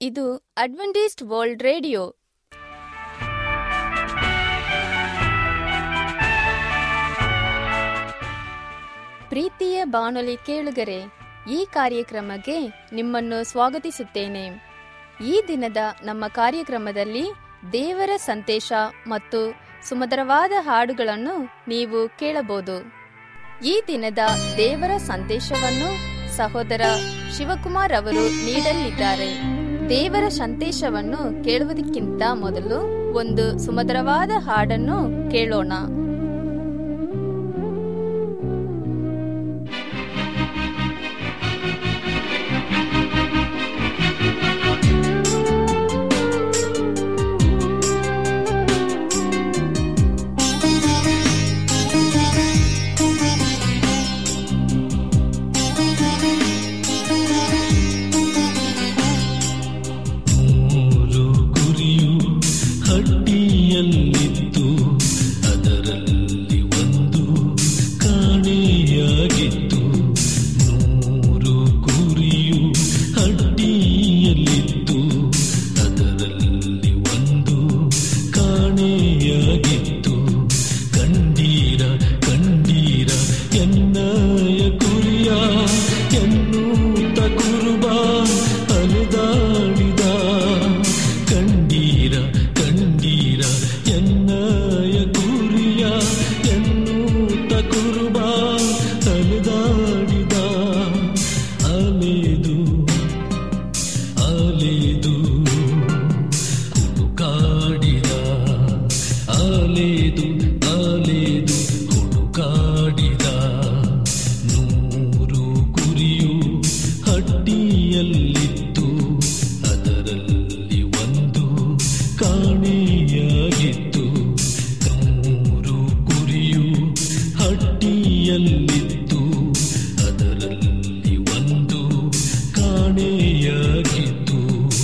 ಇದು Adventist world radio ಪ್ರೀತಿಯ ಬಾನುಲಿ ಕೇಳುಗರೆ ಈ ಕಾರ್ಯಕ್ರಮಕ್ಕೆ ನಿಮ್ಮನ್ನು ಸ್ವಾಗತಿಸುತ್ತೇನೆ ಈ ದಿನದ ನಮ್ಮ ಕಾರ್ಯಕ್ರಮದಲ್ಲಿ ದೇವರ ಸಂದೇಶ ಮತ್ತು ಸುಮಧುರವಾದ ಹಾಡುಗಳನ್ನು ನೀವು ಕೇಳಬಹುದು ಈ ದಿನದ ದೇವರ ಸಂದೇಶವನ್ನು ಸಹೋದರ ಶಿವಕುಮಾರ್ ಅವರು ನೀಡಲಿದ್ದಾರೆ ದೇವರ ಸಂದೇಶವನ್ನು ಕೇಳುವುದಕ್ಕಿಂತ ಮೊದಲು ಒಂದು ಸುಮಧುರವಾದ ಹಾಡನ್ನು ಕೇಳೋಣ ಮೂರು ಕುರಿಯು ಹಟ್ಟಿಯಲ್ಲಿತ್ತು ಅದರಲ್ಲಿ ಒಂದು ಕಾಣೆಯಾಗಿತ್ತು ನೂರು ಕುರಿಯು ಹಟ್ಟಿಯಲ್ಲಿತ್ತು ಅದರಲ್ಲಿ ಒಂದು ಕಾಣೆಯಾಗಿತ್ತು ಕಂಡೀರ ಕಂಡೀರ ಎನ್ನಯ ಕುರಿಯ ಎನ್ನುತ್ತ ಕುರುಬ ಅಲೆದಾಡಿದ ಕಂಡೀರ ಕಂಡೀರ ಎನ್ನಯ ಕುರಿಯ ಎನ್ನುತ್ತ ಕುರುಬ ಅಲೆದಾಡಿದ ಅಲೆದು ಅಲೆದು ಹುಡುಕಾಡಿದ ಅಲೆದು ಅಲೆದು ಹುಡುಕಾಡಿದ ನೂರು ಕುರಿಯು ಹಟ್ಟಿಯಲ್ಲಿತ್ತು ಅದರಲ್ಲಿ ಒಂದು ಕಾಣೆಯಾಗಿತ್ತು ನೂರು ಕುರಿಯು ಹಟ್ಟಿಯಲ್ಲಿತ್ತು ಅದರಲ್ಲಿ ಒಂದು ಕಾಣೆಯಾಗಿತ್ತು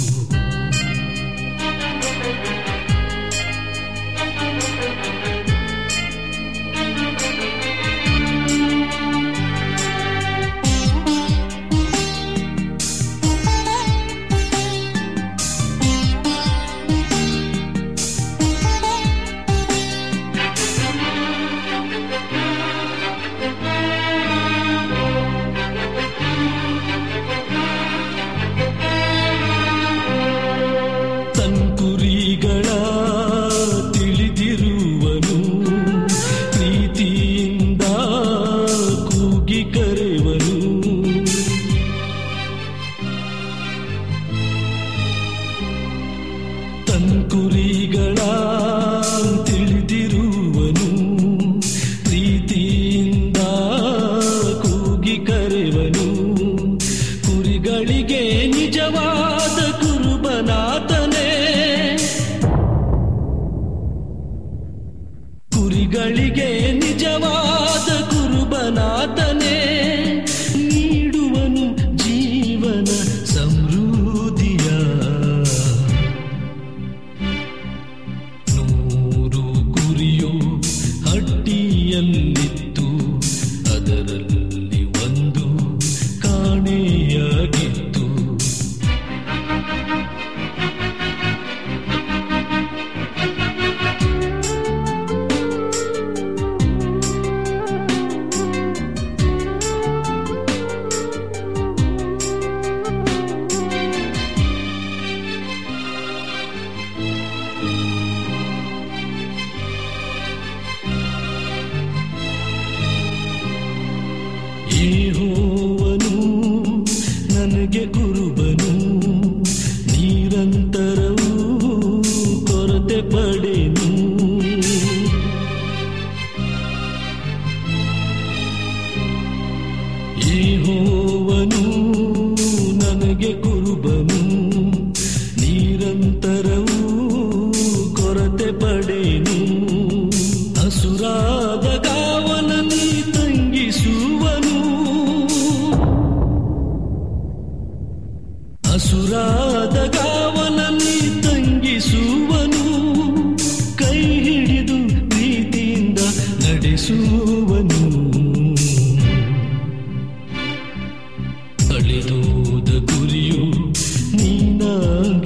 ತನ್ಕುರಿಗಳ ತಿಳಿದಿರುವನು ಪ್ರೀತಿಯಿಂದ ಕೂಗಿ ಕರೆವನು ತನ್ಕುರಿಗಳ ತಿಳಿದಿರುವನು ಪ್ರೀತಿಯಿಂದ ಕೂಗಿ ಕರೆವನು ಕುರಿಗಳಿಗೆ ನಿಜವಾದ ಕುರುಬನಾತನೇ ಕುರಿಗಳಿಗೆ ನಿಜವಾದ ಕುರುಬನಾತನೇ ನೀಡುವನು ಜೀವನ ಸಮೃದ್ಧಿಯ ನೂರು ಕುರಿಯು ಹಟ್ಟಿಯಲ್ಲಿತ್ತು ಅದರಲ್ಲಿ ಒಂದು ಕಾಣೆಯಾಗಿತ್ತು ಯೆಹೋವನು ನನಗೆ ಕುರುಬನು ನಿರಂತರವೂ ಕೊರತೆ ಪಡೆನು ಯೆಹೋವನು ನನಗೆ ಕುರುಬನು ನಿರಂತರವೂ ಕೊರತೆ ಪಡೆನು ಹಸುರಾದ ಕಾವಲಲ್ಲಿ ತಂಗಿಸುವನು ಹಸುರಾದ ಕಾವಲಲ್ಲಿ ತಂಗಿಸುವನು ಕೈ ಹಿಡಿದು ಪ್ರೀತಿಯಿಂದ ನಡೆಸುವನು ಅಳಿದೋದ ಗುರಿಯು ನೀನಾಗಿರುವೆ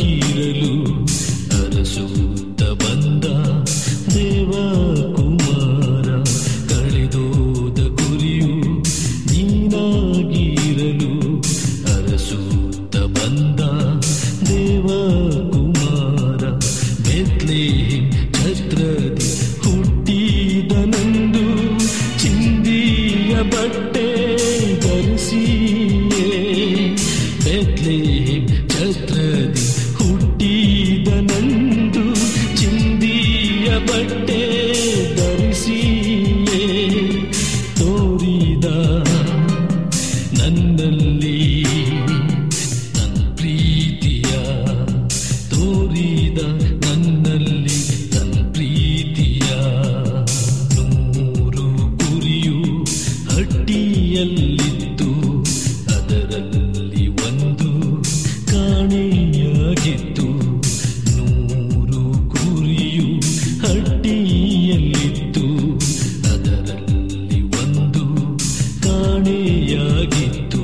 ಛತ್ರದಿ ಹುಟ್ಟಿದನಂದು ಚಿಂದಿಯ ಬಟ್ಟೆ ಧರಿಸಿಯೇ ತೋರಿದ ನನ್ನಲ್ಲಿ ನನ್ನ ಪ್ರೀತಿಯ ತೋರಿದ ನನ್ನಲ್ಲಿ ನನ್ನ ಪ್ರೀತಿಯ ನೂರು ಕುರಿಯು ಹಟ್ಟಿಯಲ್ಲಿತ್ತು ಅದರಲ್ಲಿ ಒಂದು ಕಾಣೆಯಾಗಿತ್ತು ನೂರು ಕುರಿಯು ಹಟ್ಟಿಯಲ್ಲಿತ್ತು ಅದರಲ್ಲಿ ಒಂದು ಕಾಣೆಯಾಗಿತ್ತು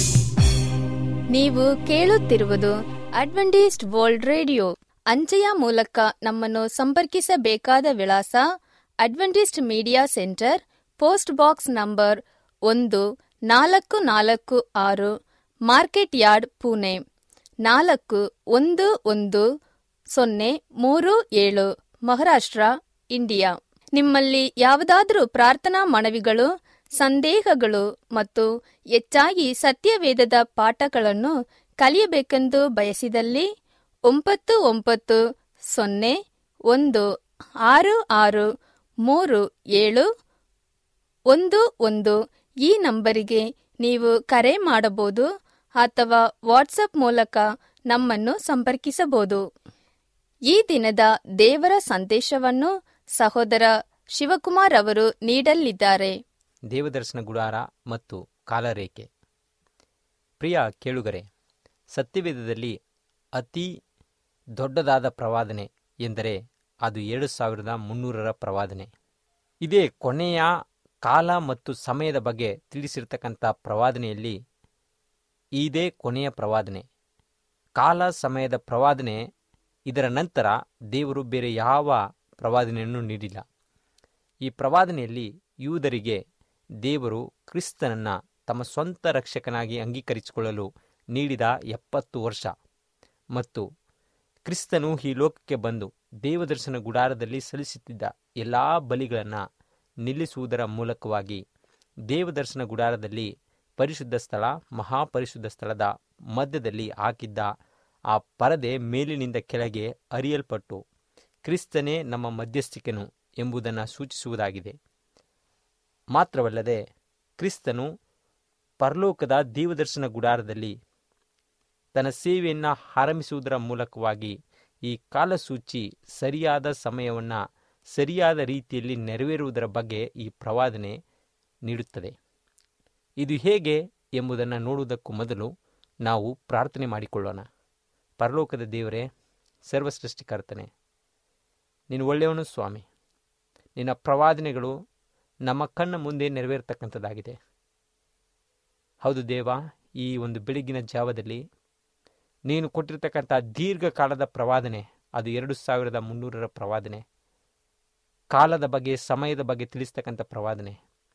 ನೀವು ಕೇಳುತ್ತಿರುವುದು ಅಡ್ವೆಂಟಿಸ್ಟ್ ವರ್ಲ್ಡ್ ರೇಡಿಯೋ ಅಂಚೆಯ ಮೂಲಕ ನಮ್ಮನ್ನು ಸಂಪರ್ಕಿಸಬೇಕಾದ ವಿಳಾಸ Adventist media centre post box number ಒಂದು ನಾಲ್ಕು ನಾಲ್ಕು ಆರು ಮಾರ್ಕೆಟ್ ಯಾರ್ಡ್ ಪುಣೆ ನಾಲ್ಕು ಒಂದು ಒಂದು ಸೊನ್ನೆ ಮೂರು ಏಳು ಮಹಾರಾಷ್ಟ್ರ ಇಂಡಿಯಾ ನಿಮ್ಮಲ್ಲಿ ಯಾವುದಾದರೂ ಪ್ರಾರ್ಥನಾ ಮನವಿಗಳು ಸಂದೇಹಗಳು ಮತ್ತು ಹೆಚ್ಚಾಗಿ ಸತ್ಯವೇದದ ಪಾಠಗಳನ್ನು ಕಲಿಯಬೇಕೆಂದು ಬಯಸಿದಲ್ಲಿ ಒಂಬತ್ತು ಒಂಬತ್ತು ಸೊನ್ನೆ ಒಂದು ಆರು ಆರು ಮೂರು ಏಳು ಒಂದು ಒಂದು ಈ ನಂಬರಿಗೆ ನೀವು ಕರೆ ಮಾಡಬಹುದು ಅಥವಾ ವಾಟ್ಸಪ್ ಮೂಲಕ ನಮ್ಮನ್ನು ಸಂಪರ್ಕಿಸಬಹುದು ಈ ದಿನದ ದೇವರ ಸಂದೇಶವನ್ನು ಸಹೋದರ ಶಿವಕುಮಾರ್ ಅವರು ನೀಡಲಿದ್ದಾರೆ ದೇವದರ್ಶನ ಗುಡಾರ ಮತ್ತು ಕಾಲರೇಖೆ ಪ್ರಿಯ ಕೇಳುಗರೆ ಸತ್ಯವೇದದಲ್ಲಿ ಅತಿ ದೊಡ್ಡದಾದ ಪ್ರವಾದನೆ ಎಂದರೆ ಅದು ಎರಡು ಸಾವಿರದ ಮುನ್ನೂರರ ಪ್ರವಾದನೆ ಇದೇ ಕೊನೆಯ ಕಾಲ ಮತ್ತು ಸಮಯದ ಬಗ್ಗೆ ತಿಳಿಸಿರ್ತಕ್ಕಂಥ ಪ್ರವಾದನೆಯಲ್ಲಿ ಇದೇ ಕೊನೆಯ ಪ್ರವಾದನೆ ಕಾಲ ಸಮಯದ ಪ್ರವಾದನೆ ಇದರ ನಂತರ ದೇವರು ಬೇರೆ ಯಾವ ಪ್ರವಾದನೆಯನ್ನು ನೀಡಿಲ್ಲ ಈ ಪ್ರವಾದನೆಯಲ್ಲಿ ಯೂದರಿಗೆ ದೇವರು ಕ್ರಿಸ್ತನನ್ನ ತಮ್ಮ ಸ್ವಂತ ರಕ್ಷಕನಾಗಿ ಅಂಗೀಕರಿಸಿಕೊಳ್ಳಲು ನೀಡಿದ ಎಪ್ಪತ್ತು ವರ್ಷ ಮತ್ತು ಕ್ರಿಸ್ತನು ಈ ಲೋಕಕ್ಕೆ ಬಂದು ದೇವದರ್ಶನ ಗುಡಾರದಲ್ಲಿ ಸಲ್ಲಿಸುತ್ತಿದ್ದ ಎಲ್ಲ ಬಲಿಗಳನ್ನು ನಿಲ್ಲಿಸುವುದರ ಮೂಲಕವಾಗಿ ದೇವದರ್ಶನ ಗುಡಾರದಲ್ಲಿ ಪರಿಶುದ್ಧ ಸ್ಥಳ ಮಹಾಪರಿಶುದ್ಧ ಸ್ಥಳದ ಮಧ್ಯದಲ್ಲಿ ಹಾಕಿದ್ದ ಆ ಪರದೆ ಮೇಲಿನಿಂದ ಕೆಳಗೆ ಅರಿಯಲ್ಪಟ್ಟು ಕ್ರಿಸ್ತನೇ ನಮ್ಮ ಮಧ್ಯಸ್ಥಿಕೆನು ಎಂಬುದನ್ನು ಸೂಚಿಸುವುದಾಗಿದೆ ಮಾತ್ರವಲ್ಲದೆ ಕ್ರಿಸ್ತನು ಪರಲೋಕದ ದೇವದರ್ಶನ ಗುಡಾರದಲ್ಲಿ ತನ್ನ ಸೇವೆಯನ್ನು ಆರಂಭಿಸುವುದರ ಮೂಲಕವಾಗಿ ಈ ಕಾಲಸೂಚಿ ಸರಿಯಾದ ಸಮಯವನ್ನು ಸರಿಯಾದ ರೀತಿಯಲ್ಲಿ ನೆರವೇರುವುದರ ಬಗ್ಗೆ ಈ ಪ್ರವಾದನೆ ನೀಡುತ್ತದೆ ಇದು ಹೇಗೆ ಎಂಬುದನ್ನು ನೋಡುವುದಕ್ಕೂ ಮೊದಲು ನಾವು ಪ್ರಾರ್ಥನೆ ಮಾಡಿಕೊಳ್ಳೋಣ ಪರಲೋಕದ ದೇವರೇ ಸರ್ವಸೃಷ್ಟಿಕರ್ತನೆ ನೀನು ಒಳ್ಳೆಯವನು ಸ್ವಾಮಿ ನಿನ್ನ ಪ್ರವಾದನೆಗಳು ನಮ್ಮ ಕಣ್ಣ ಮುಂದೆ ನೆರವೇರ್ತಕ್ಕಂಥದ್ದಾಗಿದೆ ಹೌದು ದೇವ ಈ ಒಂದು ಬೆಳಗಿನ ಜಾವದಲ್ಲಿ ನೀನು ಕೊಟ್ಟಿರ್ತಕ್ಕಂಥ ದೀರ್ಘಕಾಲದ ಪ್ರವಾದನೆ ಅದು ಎರಡು ಸಾವಿರದ ಮುನ್ನೂರರ ಪ್ರವಾದನೆ ಕಾಲದ ಬಗ್ಗೆ ಸಮಯದ ಬಗ್ಗೆ ತಿಳಿಸ್ತಕ್ಕಂಥ ಪ್ರವಾದನೆ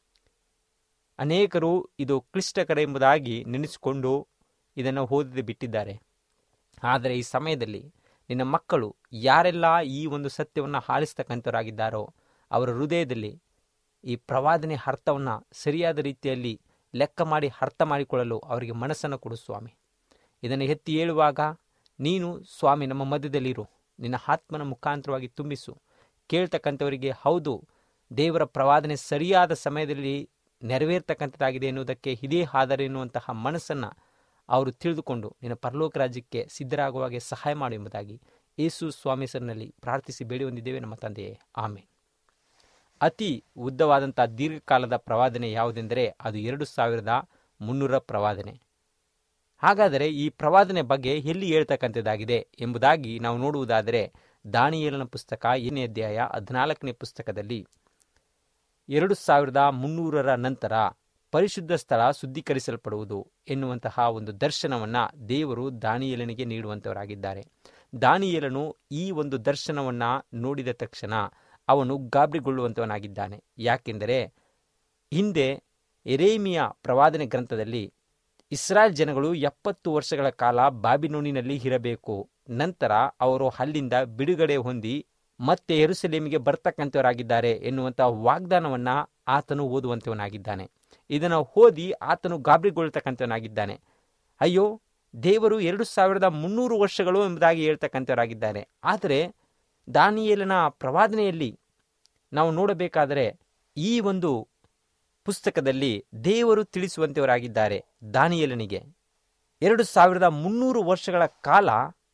ಅನೇಕರು ಇದು ಕ್ಲಿಷ್ಟಕರ ಎಂಬುದಾಗಿ ನೆನೆಸಿಕೊಂಡು ಇದನ್ನು ಓದದೆ ಬಿಟ್ಟಿದ್ದಾರೆ ಆದರೆ ಈ ಸಮಯದಲ್ಲಿ ನಿನ್ನ ಮಕ್ಕಳು ಯಾರೆಲ್ಲ ಈ ಒಂದು ಸತ್ಯವನ್ನು ಆಲಿಸ್ತಕ್ಕಂಥವರಾಗಿದ್ದಾರೋ ಅವರ ಹೃದಯದಲ್ಲಿ ಈ ಪ್ರವಾದನೆ ಅರ್ಥವನ್ನು ಸರಿಯಾದ ರೀತಿಯಲ್ಲಿ ಲೆಕ್ಕ ಮಾಡಿ ಅರ್ಥ ಮಾಡಿಕೊಳ್ಳಲು ಅವರಿಗೆ ಮನಸ್ಸನ್ನು ಕೊಡು ಸ್ವಾಮಿ ಇದನ್ನು ಎತ್ತಿ ಹೇಳುವಾಗ ನೀನು ಸ್ವಾಮಿ ನಮ್ಮ ಮಧ್ಯದಲ್ಲಿರು ನಿನ್ನ ಆತ್ಮನ ಮುಖಾಂತರವಾಗಿ ತುಂಬಿಸು ಕೇಳ್ತಕ್ಕಂಥವರಿಗೆ ಹೌದು ದೇವರ ಪ್ರವಾದನೆ ಸರಿಯಾದ ಸಮಯದಲ್ಲಿ ನೆರವೇರ್ತಕ್ಕಂಥದ್ದಾಗಿದೆ ಎನ್ನುವುದಕ್ಕೆ ಇದೇ ಆಧಾರ ಎನ್ನುವಂತಹ ಮನಸ್ಸನ್ನು ಅವರು ತಿಳಿದುಕೊಂಡು ನಿನ್ನ ಪರಲೋಕ ರಾಜ್ಯಕ್ಕೆ ಸಿದ್ಧರಾಗುವಾಗೆ ಸಹಾಯ ಮಾಡು ಎಂಬುದಾಗಿ ಯೇಸು ಸ್ವಾಮಿ ಹೆಸರಿನಲ್ಲಿ ಪ್ರಾರ್ಥಿಸಿ ಬೇಡಿ ಹೊಂದಿದ್ದೇವೆ ನಮ್ಮ ತಂದೆಯೇ ಆಮೇಲೆ ಅತಿ ಉದ್ದವಾದಂಥ ದೀರ್ಘಕಾಲದ ಪ್ರವಾದನೆ ಯಾವುದೆಂದರೆ ಅದು ಎರಡು ಸಾವಿರದ ಮುನ್ನೂರ ಪ್ರವಾದನೆ ಹಾಗಾದರೆ ಈ ಪ್ರವಾದನೆ ಬಗ್ಗೆ ಎಲ್ಲಿ ಹೇಳ್ತಕ್ಕಂಥದ್ದಾಗಿದೆ ಎಂಬುದಾಗಿ ನಾವು ನೋಡುವುದಾದರೆ ದಾನಿಯೇಲನ ಪುಸ್ತಕ ಏನೇ ಅಧ್ಯಾಯ ಹದಿನಾಲ್ಕನೇ ಪುಸ್ತಕದಲ್ಲಿ ಎರಡು ಸಾವಿರದ ಮುನ್ನೂರರ ನಂತರ ಪರಿಶುದ್ಧ ಸ್ಥಳ ಶುದ್ಧೀಕರಿಸಲ್ಪಡುವುದು ಎನ್ನುವಂತಹ ಒಂದು ದರ್ಶನವನ್ನು ದೇವರು ದಾನಿಯೇಲನಿಗೆ ನೀಡುವಂಥವರಾಗಿದ್ದಾರೆ ದಾನಿಯೇಲನು ಈ ಒಂದು ದರ್ಶನವನ್ನು ನೋಡಿದ ತಕ್ಷಣ ಅವನು ಗಾಬರಿಗೊಳ್ಳುವಂಥವನಾಗಿದ್ದಾನೆ ಯಾಕೆಂದರೆ ಹಿಂದೆ ಎರೇಮಿಯ ಪ್ರವಾದನೆ ಗ್ರಂಥದಲ್ಲಿ ಇಸ್ರಾಯೇಲ್ ಜನಗಳು ಎಪ್ಪತ್ತು ವರ್ಷಗಳ ಕಾಲ ಬಾಬಿನೋನಿನಲ್ಲಿ ಇರಬೇಕು ನಂತರ ಅವರು ಅಲ್ಲಿಂದ ಬಿಡುಗಡೆ ಹೊಂದಿ ಮತ್ತೆ ಎರುಸಲೇಮಿಗೆ ಬರ್ತಕ್ಕಂಥವರಾಗಿದ್ದಾರೆ ಎನ್ನುವಂಥ ವಾಗ್ದಾನವನ್ನ ಆತನು ಓದುವಂಥವನಾಗಿದ್ದಾನೆ ಇದನ್ನು ಓದಿ ಆತನು ಗಾಬರಿಗೊಳ್ತಕ್ಕಂಥವನಾಗಿದ್ದಾನೆ ಅಯ್ಯೋ ದೇವರು ಎರಡು ಸಾವಿರದ ಮುನ್ನೂರು ವರ್ಷಗಳು ಎಂಬುದಾಗಿ ಹೇಳ್ತಕ್ಕಂಥವರಾಗಿದ್ದಾರೆ ಆದರೆ ದಾನಿಯೇಲನ ಪ್ರವಾದನೆಯಲ್ಲಿ ನಾವು ನೋಡಬೇಕಾದರೆ ಈ ಒಂದು ಪುಸ್ತಕದಲ್ಲಿ ದೇವರು ತಿಳಿಸುವಂತೆಯವರಾಗಿದ್ದಾರೆ ದಾನಿಯೇಲನಿಗೆ ಎರಡು ಸಾವಿರದ ಮುನ್ನೂರು ವರ್ಷಗಳ ಕಾಲ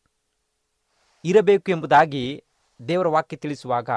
ಇರಬೇಕು ಎಂಬುದಾಗಿ ದೇವರ ವಾಕ್ಯ ತಿಳಿಸುವಾಗ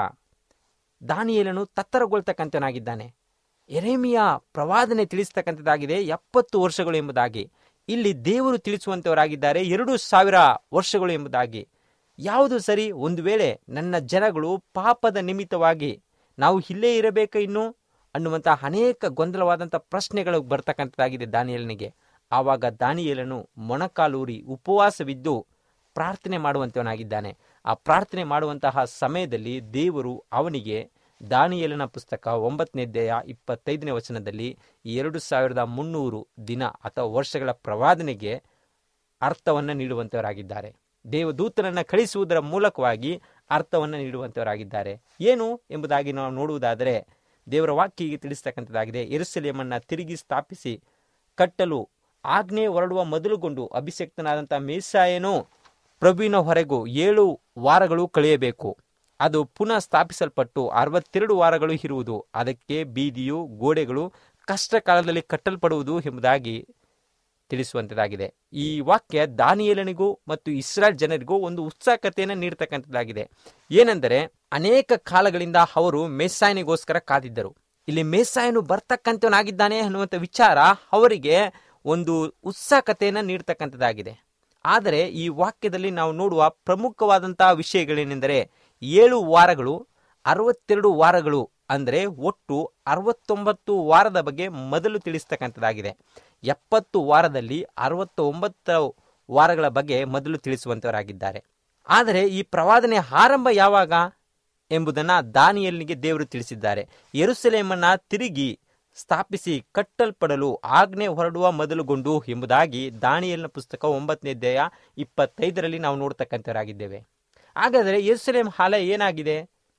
ದಾನಿಯೇಲನು ತತ್ತರಗೊಳ್ತಕ್ಕಂಥನಾಗಿದ್ದಾನೆ ಎರೇಮಿಯ ಪ್ರವಾದನೆ ತಿಳಿಸ್ತಕ್ಕಂಥದ್ದಾಗಿದೆ ಎಪ್ಪತ್ತು ವರ್ಷಗಳು ಎಂಬುದಾಗಿ ಇಲ್ಲಿ ದೇವರು ತಿಳಿಸುವಂತವರಾಗಿದ್ದಾರೆ ಎರಡು ಸಾವಿರ ವರ್ಷಗಳು ಎಂಬುದಾಗಿ ಯಾವುದು ಸರಿ ಒಂದು ವೇಳೆ ನನ್ನ ಜನಗಳು ಪಾಪದ ನಿಮಿತ್ತವಾಗಿ ನಾವು ಇಲ್ಲೇ ಇರಬೇಕು ಇನ್ನು ಅನ್ನುವಂಥ ಅನೇಕ ಗೊಂದಲವಾದಂಥ ಪ್ರಶ್ನೆಗಳು ಬರ್ತಕ್ಕಂಥದ್ದಾಗಿದೆ ದಾನಿಯೇಲನಿಗೆ ಆವಾಗ ದಾನಿಯೇಲನು ಮೊಣಕಾಲೂರಿ ಉಪವಾಸವಿದ್ದು ಪ್ರಾರ್ಥನೆ ಮಾಡುವಂತವನಾಗಿದ್ದಾನೆ ಆ ಪ್ರಾರ್ಥನೆ ಮಾಡುವಂತಹ ಸಮಯದಲ್ಲಿ ದೇವರು ಅವನಿಗೆ ದಾನಿಯೇಲನ ಪುಸ್ತಕ ಒಂಬತ್ತನೇ ಅಧ್ಯಾಯ ಇಪ್ಪತ್ತೈದನೇ ವಚನದಲ್ಲಿ ಈ ಎರಡು ಸಾವಿರದ ಮುನ್ನೂರು ದಿನ ಅಥವಾ ವರ್ಷಗಳ ಪ್ರವಾದನೆಗೆ ಅರ್ಥವನ್ನು ನೀಡುವಂತವರಾಗಿದ್ದಾರೆ ದೇವದೂತನನ್ನ ಕಳಿಸುವುದರ ಮೂಲಕವಾಗಿ ಅರ್ಥವನ್ನು ನೀಡುವಂತವರಾಗಿದ್ದಾರೆ ಏನು ಎಂಬುದಾಗಿ ನಾವು ನೋಡುವುದಾದರೆ ದೇವರ ವಾಕ್ಯಗೆ ತಿಳಿಸ್ತಕ್ಕಂಥದ್ದಾಗಿದೆ ಎರುಸಲೇಮನ್ನ ತಿರುಗಿ ಸ್ಥಾಪಿಸಿ ಕಟ್ಟಲು ಆಜ್ಞೆ ಹೊರಡುವ ಮೊದಲುಗೊಂಡು ಅಭಿಷಕ್ತನಾದಂಥ ಮೇಸಾಯನು ಪ್ರಭುವಿನ ಹೊರಗೂ ಏಳು ವಾರಗಳು ಕಳೆಯಬೇಕು ಅದು ಪುನಃ ಸ್ಥಾಪಿಸಲ್ಪಟ್ಟು ಅರವತ್ತೆರಡು ವಾರಗಳು ಇರುವುದು ಅದಕ್ಕೆ ಬೀದಿಯು ಗೋಡೆಗಳು ಕಷ್ಟ ಕಾಲದಲ್ಲಿ ಕಟ್ಟಲ್ಪಡುವುದು ಎಂಬುದಾಗಿ ತಿಳಿಸುವಂಥದ್ದಾಗಿದೆ ಈ ವಾಕ್ಯ ದಾನಿಯೇಲನಿಗೂ ಮತ್ತು ಇಸ್ರಾಯೇಲ್ ಜನರಿಗೂ ಒಂದು ಉತ್ಸಾಹಕತೆಯನ್ನು ನೀಡತಕ್ಕಂಥದ್ದಾಗಿದೆ ಏನೆಂದರೆ ಅನೇಕ ಕಾಲಗಳಿಂದ ಅವರು ಮೇಸಾಯನಿಗೋಸ್ಕರ ಕಾದಿದ್ದರು ಇಲ್ಲಿ ಮೇಸಾಯನು ಬರ್ತಕ್ಕಂಥವನಾಗಿದ್ದಾನೆ ಅನ್ನುವಂಥ ವಿಚಾರ ಅವರಿಗೆ ಒಂದು ಉತ್ಸಾಹಕತೆಯನ್ನು ನೀಡತಕ್ಕಂಥದ್ದಾಗಿದೆ ಆದರೆ ಈ ವಾಕ್ಯದಲ್ಲಿ ನಾವು ನೋಡುವ ಪ್ರಮುಖವಾದಂತಹ ವಿಷಯಗಳೇನೆಂದರೆ ಏಳು ವಾರಗಳು ಅರವತ್ತೆರಡು ವಾರಗಳು ಅಂದರೆ ಒಟ್ಟು ಅರವತ್ತೊಂಬತ್ತು ವಾರದ ಬಗ್ಗೆ ಮೊದಲು ತಿಳಿಸ್ತಕ್ಕಂಥದ್ದಾಗಿದೆ ಎಪ್ಪತ್ತು ವಾರದಲ್ಲಿ ಅರವತ್ತ ಒಂಬತ್ತು ವಾರಗಳ ಬಗ್ಗೆ ಮೊದಲು ತಿಳಿಸುವಂತವರಾಗಿದ್ದಾರೆ ಆದರೆ ಈ ಪ್ರವಾದನೆ ಆರಂಭ ಯಾವಾಗ ಎಂಬುದನ್ನು ದಾನಿಯಲ್ಲಿಗೆ ದೇವರು ತಿಳಿಸಿದ್ದಾರೆ ಯೆರೂಸಲೇಮನ್ನ ತಿರುಗಿ ಸ್ಥಾಪಿಸಿ ಕಟ್ಟಲ್ಪಡಲು ಆಜ್ಞೆ ಹೊರಡುವ ಮೊದಲುಗೊಂಡು ಎಂಬುದಾಗಿ ದಾನಿಯಲ್ನ ಪುಸ್ತಕ ಒಂಬತ್ತನೇ ಅಧ್ಯಾಯ ಇಪ್ಪತ್ತೈದರಲ್ಲಿ ನಾವು ನೋಡ್ತಕ್ಕಂಥವರಾಗಿದ್ದೇವೆ ಹಾಗಾದರೆ ಯೆರೂಸಲೇಮ್ ಆಲಯ ಏನಾಗಿದೆ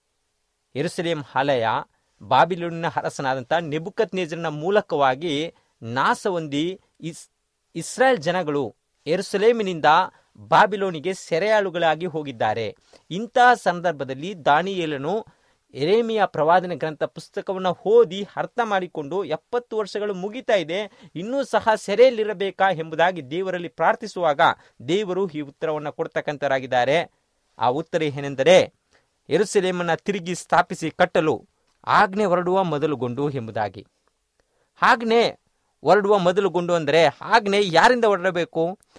ಯೆರೂಸಲೇಮ್ ಆಲಯ ಬಾಬಿಲೋನಿನ ಅರಸನಾದಂಥ ನೆಬುಕತ್ ನೇಜರನ ಮೂಲಕವಾಗಿ ನಾಶ ಹೊಂದಿ ಇಸ್ ಇಸ್ರಾಯೇಲ್ ಜನಗಳು ಯೆರೂಸಲೇಮಿನಿಂದ ಬಾಬಿಲೋನಿಗೆ ಸೆರೆಯಾಳುಗಳಾಗಿ ಹೋಗಿದ್ದಾರೆ ಇಂತಹ ಸಂದರ್ಭದಲ್ಲಿ ದಾನಿಯೇಲನು ಎರೇಮಿಯ ಪ್ರವಾದನೆ ಗ್ರಂಥ ಪುಸ್ತಕವನ್ನು ಓದಿ ಅರ್ಥ ಮಾಡಿಕೊಂಡು ಎಪ್ಪತ್ತು ವರ್ಷಗಳು ಮುಗಿತಾ ಇದೆ ಇನ್ನೂ ಸಹ ಸೆರೆಯಲ್ಲಿರಬೇಕಾ ಎಂಬುದಾಗಿ ದೇವರಲ್ಲಿ ಪ್ರಾರ್ಥಿಸುವಾಗ ದೇವರು ಈ ಉತ್ತರವನ್ನು ಕೊಡ್ತಕ್ಕಂಥವರಾಗಿದ್ದಾರೆ ಆ ಉತ್ತರ ಏನೆಂದರೆ ಎರುಸಲೇಮನ್ನ ತಿರುಗಿ ಸ್ಥಾಪಿಸಿ ಕಟ್ಟಲು ಆಜ್ಞೆ ಹೊರಡುವ ಮೊದಲುಗೊಂಡು ಎಂಬುದಾಗಿ ಆಜ್ಞೆ ಹೊರಡುವ ಮೊದಲುಗೊಂಡು ಅಂದರೆ ಆಜ್ಞೆ ಯಾರಿಂದ ಹೊರಡಬೇಕು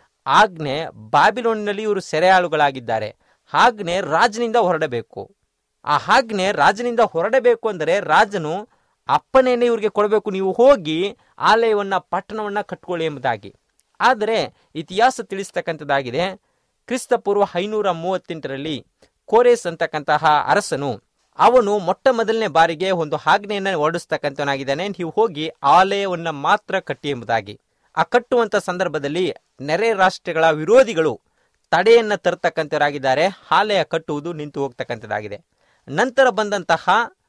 ಆಜ್ಞೆ ಬಾಬಿಲೋನಿನಲ್ಲಿ ಇವರು ಸೆರೆಯಾಳುಗಳಾಗಿದ್ದಾರೆ ಆಜ್ಞೆ ರಾಜನಿಂದ ಹೊರಡಬೇಕು ಆ ಆಜ್ಞೆ ರಾಜನಿಂದ ಹೊರಡಬೇಕು ಅಂದರೆ ರಾಜನು ಅಪ್ಪನೆಯನ್ನೇ ಇವ್ರಿಗೆ ಕೊಡಬೇಕು ನೀವು ಹೋಗಿ ಆಲಯವನ್ನ ಪಟ್ಟಣವನ್ನ ಕಟ್ಕೊಳ್ಳಿ ಎಂಬುದಾಗಿ ಆದರೆ ಇತಿಹಾಸ ತಿಳಿಸ್ತಕ್ಕಂಥದ್ದಾಗಿದೆ ಕ್ರಿಸ್ತಪೂರ್ವ ಐನೂರ ಮೂವತ್ತೆಂಟರಲ್ಲಿ ಕೋರೇಸ್ ಅಂತಕ್ಕಂತಹ ಅರಸನು ಅವನು ಮೊಟ್ಟ ಮೊದಲನೇ ಬಾರಿಗೆ ಒಂದು ಆಜ್ಞೆಯನ್ನು ಹೊರಡಿಸ್ತಕ್ಕಂಥವನಾಗಿದ್ದಾನೆ ನೀವು ಹೋಗಿ ಆಲಯವನ್ನ ಮಾತ್ರ ಕಟ್ಟಿ ಎಂಬುದಾಗಿ ಆ ಕಟ್ಟುವಂತ ಸಂದರ್ಭದಲ್ಲಿ ನೆರೆ ರಾಷ್ಟ್ರಗಳ ವಿರೋಧಿಗಳು ತಡೆಯನ್ನ ತರತಕ್ಕಂಥವರಾಗಿದ್ದಾರೆ ಆಲಯ ಕಟ್ಟುವುದು ನಿಂತು ಹೋಗ್ತಕ್ಕಂಥದ್ದಾಗಿದೆ ನಂತರ ಬಂದಂತಹ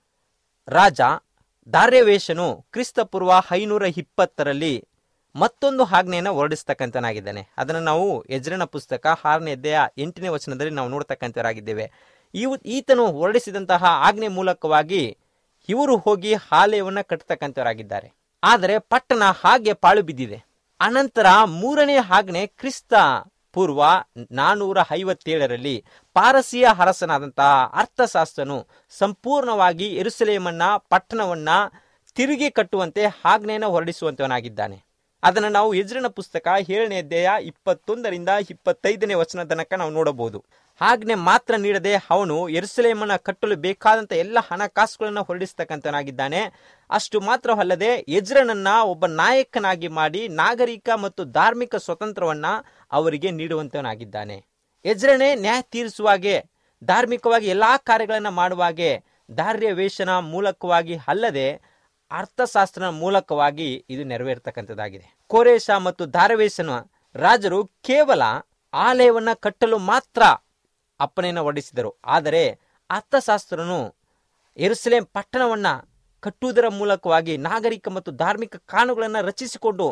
ರಾಜ ದಾರ್ಯವೇಶನು ಕ್ರಿಸ್ತಪೂರ್ವ ಐನೂರ ಇಪ್ಪತ್ತರಲ್ಲಿ ಮತ್ತೊಂದು ಆಜ್ಞೆಯನ್ನು ಹೊರಡಿಸ್ತಕ್ಕಂಥನಾಗಿದ್ದಾನೆ ಅದನ್ನು ನಾವು ಯಜ್ರನ ಪುಸ್ತಕ ಆರನೇ ಅಧ್ಯಾಯ ಎಂಟನೇ ವಚನದಲ್ಲಿ ನಾವು ನೋಡ್ತಕ್ಕಂಥವರಾಗಿದ್ದೇವೆ ಇವು ಈತನು ಹೊರಡಿಸಿದಂತಹ ಆಜ್ಞೆ ಮೂಲಕವಾಗಿ ಇವರು ಹೋಗಿ ಆಲಯವನ್ನು ಕಟ್ಟತಕ್ಕಂಥವರಾಗಿದ್ದಾರೆ ಆದರೆ ಪಟ್ಟಣ ಹಾಗೆ ಪಾಳು ಬಿದ್ದಿದೆ ಅನಂತರ ಮೂರನೇ ಆಜ್ಞೆ ಕ್ರಿಸ್ತ ಪೂರ್ವ ನಾನೂರ ಐವತ್ತೇಳರಲ್ಲಿ ಪಾರಸಿಯ ಅರಸನಾದಂತಹ ಅರ್ಥಶಾಸ್ತ್ರನು ಸಂಪೂರ್ಣವಾಗಿ ಎರುಸಲೇಮನ್ನ ಪಟ್ಟಣವನ್ನ ತಿರುಗಿ ಕಟ್ಟುವಂತೆ ಆಜ್ಞೆಯನ್ನು ಹೊರಡಿಸುವಂತವನಾಗಿದ್ದಾನೆ ಅದನ್ನು ನಾವು ಯಜ್ರನ ಪುಸ್ತಕ ಏಳನೇ ಅಧ್ಯಾಯ ಇಪ್ಪತ್ತೊಂದರಿಂದ ಇಪ್ಪತ್ತೈದನೇ ವಚನ ತನಕ ನಾವು ನೋಡಬಹುದು ಆಜ್ಞೆ ಮಾತ್ರ ನೀಡದೆ ಅವನು ಎರುಸಲೇಮನ್ನ ಕಟ್ಟಲು ಬೇಕಾದಂತ ಎಲ್ಲ ಹಣಕಾಸುಗಳನ್ನು ಹೊರಡಿಸ್ತಕ್ಕಂಥನಾಗಿದ್ದಾನೆ ಅಷ್ಟು ಮಾತ್ರವಲ್ಲದೆ ಯಜ್ರನನ್ನ ಒಬ್ಬ ನಾಯಕನಾಗಿ ಮಾಡಿ ನಾಗರಿಕ ಮತ್ತು ಧಾರ್ಮಿಕ ಸ್ವತಂತ್ರವನ್ನ ಅವರಿಗೆ ನೀಡುವಂತವನಾಗಿದ್ದಾನೆ ಯಜ್ರನೇ ನ್ಯಾಯ ತೀರಿಸುವಾಗೆ ಧಾರ್ಮಿಕವಾಗಿ ಎಲ್ಲಾ ಕಾರ್ಯಗಳನ್ನು ಮಾಡುವಾಗೆ ದಾರ್ಯ ವೇಷನ ಮೂಲಕವಾಗಿ ಅಲ್ಲದೆ ಅರ್ಥಶಾಸ್ತ್ರನ ಮೂಲಕವಾಗಿ ಇದು ನೆರವೇರ್ತಕ್ಕಂಥದ್ದಾಗಿದೆ ಕೋರೇಶ ಮತ್ತು ದಾರವೇಶನ ರಾಜರು ಕೇವಲ ಆಲಯವನ್ನ ಕಟ್ಟಲು ಮಾತ್ರ ಅಪ್ಪನೆಯನ್ನು ಹೊರಡಿಸಿದರು ಆದರೆ ಅರ್ಥಶಾಸ್ತ್ರನು ಎರುಸಲೇಂ ಪಟ್ಟಣವನ್ನ ಕಟ್ಟುವುದರ ಮೂಲಕವಾಗಿ ನಾಗರಿಕ ಮತ್ತು ಧಾರ್ಮಿಕ ಕಾನೂನುಗಳನ್ನು ರಚಿಸಿಕೊಂಡು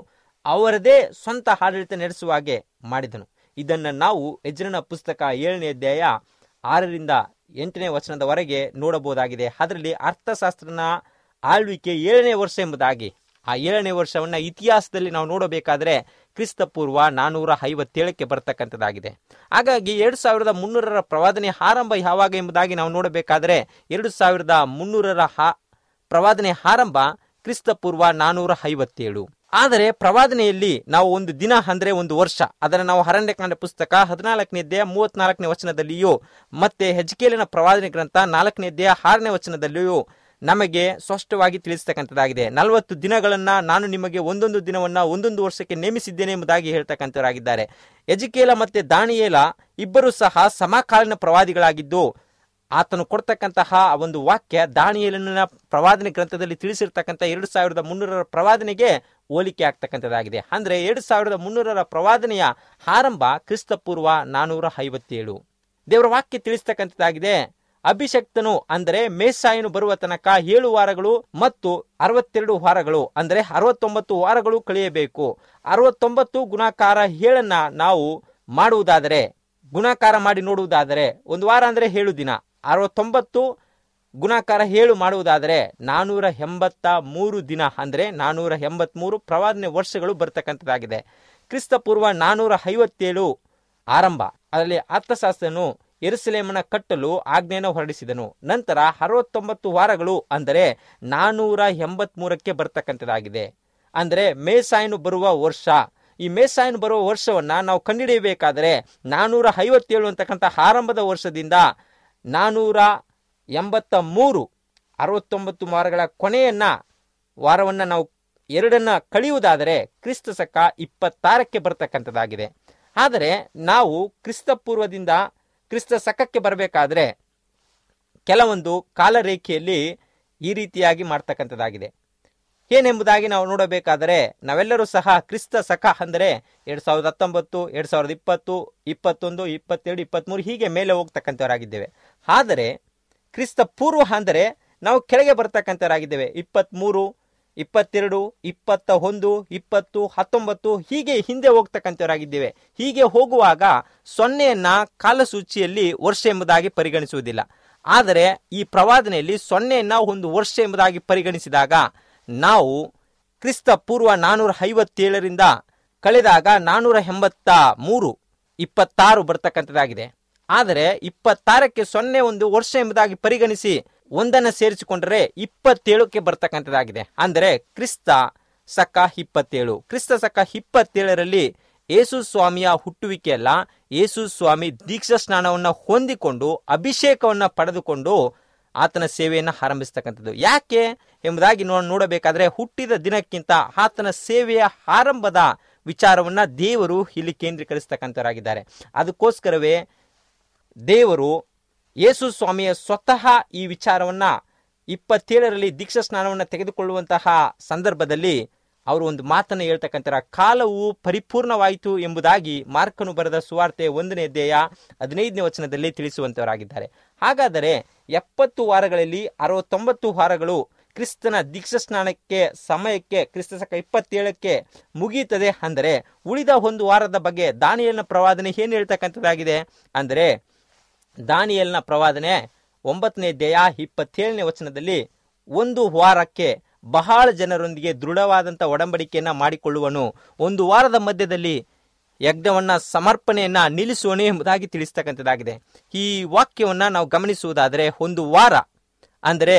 ಅವರದೇ ಸ್ವಂತ ಆಡಳಿತ ನಡೆಸುವ ಹಾಗೆ ಮಾಡಿದನು ಇದನ್ನು ನಾವು ಯಜ್ರನ ಪುಸ್ತಕ ಏಳನೇ ಅಧ್ಯಾಯ ಆರರಿಂದ ಎಂಟನೇ ವಚನದವರೆಗೆ ನೋಡಬಹುದಾಗಿದೆ ಅದರಲ್ಲಿ ಅರ್ಥಶಾಸ್ತ್ರನ ಆಳ್ವಿಕೆ ಏಳನೇ ವರ್ಷ ಎಂಬುದಾಗಿ ಆ ಏಳನೇ ವರ್ಷವನ್ನ ಇತಿಹಾಸದಲ್ಲಿ ನಾವು ನೋಡಬೇಕಾದ್ರೆ ಕ್ರಿಸ್ತ ಪೂರ್ವ ನಾನೂರ ಐವತ್ತೇಳಕ್ಕೆ ಬರ್ತಕ್ಕಂಥದ್ದಾಗಿದೆ ಹಾಗಾಗಿ ಎರಡು ಸಾವಿರದ ಮುನ್ನೂರರ ಪ್ರವಾದನೆ ಆರಂಭ ಯಾವಾಗ ಎಂಬುದಾಗಿ ನಾವು ನೋಡಬೇಕಾದ್ರೆ ಎರಡು ಸಾವಿರದ ಮುನ್ನೂರರ ಹಾ- ಪ್ರವಾದನೆ ಆರಂಭ ಕ್ರಿಸ್ತ ಪೂರ್ವ ನಾನೂರ ಐವತ್ತೇಳು ಆದರೆ ಪ್ರವಾದನೆಯಲ್ಲಿ ನಾವು ಒಂದು ದಿನ ಅಂದ್ರೆ ಒಂದು ವರ್ಷ ಅದನ್ನು ನಾವು ಅರಣ್ಯಕಾಂಡ ಪುಸ್ತಕ ಹದಿನಾಲ್ಕನೇ ಅಧ್ಯಾಯ ಮೂವತ್ನಾಲ್ಕನೇ ವಚನದಲ್ಲಿಯೂ ಮತ್ತೆ ಹೆಜ್ಕೇಲಿನ ಪ್ರವಾದನೆ ಗ್ರಂಥ ನಾಲ್ಕನೇ ಅಧ್ಯಾಯ ಆರನೇ ವಚನದಲ್ಲಿಯೂ ನಮಗೆ ಸ್ಪಷ್ಟವಾಗಿ ತಿಳಿಸ್ತಕ್ಕಂಥದ್ದಾಗಿದೆ ನಲವತ್ತು ದಿನಗಳನ್ನ ನಾನು ನಿಮಗೆ ಒಂದೊಂದು ದಿನವನ್ನ ಒಂದೊಂದು ವರ್ಷಕ್ಕೆ ನೇಮಿಸಿದ್ದೇನೆ ಎಂಬುದಾಗಿ ಹೇಳ್ತಕ್ಕಂಥವರಾಗಿದ್ದಾರೆ ಎಜಿಕೇಲ ಮತ್ತೆ ದಾನಿಯೇಲ ಇಬ್ಬರು ಸಹ ಸಮಕಾಲೀನ ಪ್ರವಾದಿಗಳಾಗಿದ್ದು ಆತನು ಕೊಡ್ತಕ್ಕಂತಹ ಆ ಒಂದು ವಾಕ್ಯ ದಾನಿಯೇಲನ ಪ್ರವಾದನೆ ಗ್ರಂಥದಲ್ಲಿ ತಿಳಿಸಿರ್ತಕ್ಕಂಥ ಎರಡು ಸಾವಿರದ ಮುನ್ನೂರರ ಪ್ರವಾದನೆಗೆ ಹೋಲಿಕೆ ಆಗ್ತಕ್ಕಂಥದ್ದಾಗಿದೆ ಅಂದ್ರೆ ಎರಡು ಸಾವಿರದ ಮುನ್ನೂರರ ಪ್ರವಾದನೆಯ ಆರಂಭ ಕ್ರಿಸ್ತಪೂರ್ವ ನಾನೂರ ಐವತ್ತೇಳು ದೇವರ ವಾಕ್ಯ ತಿಳಿಸ್ತಕ್ಕಂಥದ್ದಾಗಿದೆ ಅಭಿಷಕ್ತನು ಅಂದರೆ ಮೇಸಾಯನು ಬರುವ ತನಕ ಏಳು ವಾರಗಳು ಮತ್ತು ಅರವತ್ತೆರಡು ವಾರಗಳು ಅಂದರೆ ಅರವತ್ತೊಂಬತ್ತು ವಾರಗಳು ಕಳೆಯಬೇಕು ಅರವತ್ತೊಂಬತ್ತು ಗುಣಾಕಾರ ಏಳನ್ನ ನಾವು ಮಾಡುವುದಾದರೆ ಗುಣಾಕಾರ ಮಾಡಿ ನೋಡುವುದಾದರೆ ಒಂದು ವಾರ ಅಂದ್ರೆ ಏಳು ದಿನ ಅರವತ್ತೊಂಬತ್ತು ಗುಣಾಕಾರ ಏಳು ಮಾಡುವುದಾದರೆ ನಾನೂರ ಎಂಬತ್ತ ಮೂರು ದಿನ ಅಂದ್ರೆ ನಾನೂರ ಎಂಬತ್ಮೂರು ಪ್ರವಾದನೆ ವರ್ಷಗಳು ಬರ್ತಕ್ಕಂಥದ್ದಾಗಿದೆ ಕ್ರಿಸ್ತ ಪೂರ್ವ ನಾನೂರ ಐವತ್ತೇಳು ಆರಂಭ ಅದರಲ್ಲಿ ಅರ್ಥಶಾಸ್ತ್ರನು ಎರುಸಲೇಮನ ಕಟ್ಟಲು ಆಜ್ಞೆಯನ್ನು ಹೊರಡಿಸಿದನು ನಂತರ ಅರವತ್ತೊಂಬತ್ತು ವಾರಗಳು ಅಂದರೆ ನಾನೂರ ಎಂಬತ್ಮೂರಕ್ಕೆ ಬರ್ತಕ್ಕಂಥದ್ದಾಗಿದೆ ಅಂದರೆ ಮೇಸಾಯನು ಬರುವ ವರ್ಷ ಈ ಮೇಸಾಯನು ಬರುವ ವರ್ಷವನ್ನ ನಾವು ಕಂಡುಹಿಡಿಯಬೇಕಾದರೆ ನಾನೂರ ಐವತ್ತೇಳು ಅಂತಕ್ಕಂಥ ಆರಂಭದ ವರ್ಷದಿಂದ ನಾನೂರ ಎಂಬತ್ತ ಮೂರು ಅರವತ್ತೊಂಬತ್ತು ವಾರಗಳ ಕೊನೆಯನ್ನ ವಾರವನ್ನ ನಾವು ಎರಡನ್ನ ಕಳೆಯುವುದಾದರೆ ಕ್ರಿಸ್ತ ಶಕ ಇಪ್ಪತ್ತಾರಕ್ಕೆ ಬರ್ತಕ್ಕಂಥದ್ದಾಗಿದೆ ಆದರೆ ನಾವು ಕ್ರಿಸ್ತ ಪೂರ್ವದಿಂದ ಕ್ರಿಸ್ತ ಶಕಕ್ಕೆ ಬರಬೇಕಾದ್ರೆ ಕೆಲವೊಂದು ಕಾಲರೇಖೆಯಲ್ಲಿ ಈ ರೀತಿಯಾಗಿ ಮಾಡ್ತಕ್ಕಂಥದ್ದಾಗಿದೆ ಏನೆಂಬುದಾಗಿ ನಾವು ನೋಡಬೇಕಾದರೆ ನಾವೆಲ್ಲರೂ ಸಹ ಕ್ರಿಸ್ತ ಸಖ ಅಂದರೆ ಎರಡ್ ಸಾವಿರದ ಹತ್ತೊಂಬತ್ತು ಎರಡ್ ಸಾವಿರದ ಇಪ್ಪತ್ತು ಇಪ್ಪತ್ತೊಂದು ಇಪ್ಪತ್ತೆರಡು ಇಪ್ಪತ್ಮೂರು ಹೀಗೆ ಮೇಲೆ ಹೋಗ್ತಕ್ಕಂಥವರಾಗಿದ್ದೇವೆ ಆದರೆ ಕ್ರಿಸ್ತ ಪೂರ್ವ ಅಂದರೆ ನಾವು ಕೆಳಗೆ ಬರ್ತಕ್ಕಂಥವರಾಗಿದ್ದೇವೆ ಇಪ್ಪತ್ಮೂರು ಇಪ್ಪತ್ತೆರಡು ಇಪ್ಪತ್ತ ಒಂದು ಇಪ್ಪತ್ತು ಹತ್ತೊಂಬತ್ತು ಹೀಗೆ ಹಿಂದೆ ಹೋಗ್ತಕ್ಕಂಥವರಾಗಿದ್ದೇವೆ ಹೀಗೆ ಹೋಗುವಾಗ ಸೊನ್ನೆಯನ್ನ ಕಾಲಸೂಚಿಯಲ್ಲಿ ವರ್ಷ ಎಂಬುದಾಗಿ ಪರಿಗಣಿಸುವುದಿಲ್ಲ ಆದರೆ ಈ ಪ್ರವಾದನೆಯಲ್ಲಿ ಸೊನ್ನೆಯನ್ನ ಒಂದು ವರ್ಷ ಎಂಬುದಾಗಿ ಪರಿಗಣಿಸಿದಾಗ ನಾವು ಕ್ರಿಸ್ತ ಪೂರ್ವ ನಾನೂರ ಐವತ್ತೇಳರಿಂದ ಕಳೆದಾಗ ನಾನೂರ ಎಂಬತ್ತ ಮೂರು ಇಪ್ಪತ್ತಾರು ಬರ್ತಕ್ಕಂಥದ್ದಾಗಿದೆ ಆದರೆ ಇಪ್ಪತ್ತಾರಕ್ಕೆ ಸೊನ್ನೆ ಒಂದು ವರ್ಷ ಎಂಬುದಾಗಿ ಪರಿಗಣಿಸಿ ಒಂದನ್ನು ಸೇರಿಸಿಕೊಂಡರೆ ಇಪ್ಪತ್ತೇಳಕ್ಕೆ ಬರ್ತಕ್ಕಂಥದ್ದಾಗಿದೆ ಅಂದರೆ ಕ್ರಿಸ್ತ ಸಕ ಇಪ್ಪತ್ತೇಳು ಕ್ರಿಸ್ತ ಸಕ ಇಪ್ಪತ್ತೇಳರಲ್ಲಿ ಯೇಸು ಸ್ವಾಮಿಯ ಹುಟ್ಟುವಿಕೆಯಲ್ಲ ಯೇಸು ಸ್ವಾಮಿ ದೀಕ್ಷಾ ಸ್ನಾನವನ್ನ ಹೊಂದಿಕೊಂಡು ಅಭಿಷೇಕವನ್ನ ಪಡೆದುಕೊಂಡು ಆತನ ಸೇವೆಯನ್ನು ಆರಂಭಿಸ್ತಕ್ಕಂಥದ್ದು ಯಾಕೆ ಎಂಬುದಾಗಿ ನೋ ನೋಡಬೇಕಾದ್ರೆ ಹುಟ್ಟಿದ ದಿನಕ್ಕಿಂತ ಆತನ ಸೇವೆಯ ಆರಂಭದ ವಿಚಾರವನ್ನ ದೇವರು ಇಲ್ಲಿ ಕೇಂದ್ರೀಕರಿಸ್ತಕ್ಕಂಥವರಾಗಿದ್ದಾರೆ ಅದಕ್ಕೋಸ್ಕರವೇ ದೇವರು ಯೇಸು ಸ್ವಾಮಿಯ ಸ್ವತಃ ಈ ವಿಚಾರವನ್ನ ಇಪ್ಪತ್ತೇಳರಲ್ಲಿ ದೀಕ್ಷಾ ಸ್ನಾನವನ್ನು ತೆಗೆದುಕೊಳ್ಳುವಂತಹ ಸಂದರ್ಭದಲ್ಲಿ ಅವರು ಒಂದು ಮಾತನ್ನು ಹೇಳ್ತಕ್ಕಂಥ ಕಾಲವು ಪರಿಪೂರ್ಣವಾಯಿತು ಎಂಬುದಾಗಿ ಮಾರ್ಕನು ಬರೆದ ಸುವಾರ್ತೆ ಒಂದನೇ ಅಧ್ಯಾಯ ಹದಿನೈದನೇ ವಚನದಲ್ಲಿ ತಿಳಿಸುವಂತವರಾಗಿದ್ದಾರೆ ಹಾಗಾದರೆ ಎಪ್ಪತ್ತು ವಾರಗಳಲ್ಲಿ ಅರವತ್ತೊಂಬತ್ತು ವಾರಗಳು ಕ್ರಿಸ್ತನ ದೀಕ್ಷಾ ಸ್ನಾನಕ್ಕೆ ಸಮಯಕ್ಕೆ ಕ್ರಿಸ್ತ ಶಕ ಇಪ್ಪತ್ತೇಳಕ್ಕೆ ಮುಗಿಯುತ್ತದೆ ಅಂದರೆ ಉಳಿದ ಒಂದು ವಾರದ ಬಗ್ಗೆ ದಾನಿಯಲ್ನ ಪ್ರವಾದನೆ ಏನು ಹೇಳ್ತಕ್ಕಂಥದ್ದಾಗಿದೆ ಅಂದರೆ ದಾನಿಯಲ್ನ ಪ್ರವಾದನೆ ಒಂಬತ್ತನೇ ಅಧ್ಯಾಯ ಇಪ್ಪತ್ತೇಳನೇ ವಚನದಲ್ಲಿ ಒಂದು ವಾರಕ್ಕೆ ಬಹಳ ಜನರೊಂದಿಗೆ ದೃಢವಾದಂಥ ಒಡಂಬಡಿಕೆಯನ್ನ ಮಾಡಿಕೊಳ್ಳುವನು ಒಂದು ವಾರದ ಮಧ್ಯದಲ್ಲಿ ಯಜ್ಞವನ್ನ ಸಮರ್ಪಣೆಯನ್ನ ನಿಲ್ಲಿಸುವನು ಎಂಬುದಾಗಿ ತಿಳಿಸ್ತಕ್ಕಂಥದ್ದಾಗಿದೆ ಈ ವಾಕ್ಯವನ್ನ ನಾವು ಗಮನಿಸುವುದಾದರೆ ಒಂದು ವಾರ ಅಂದರೆ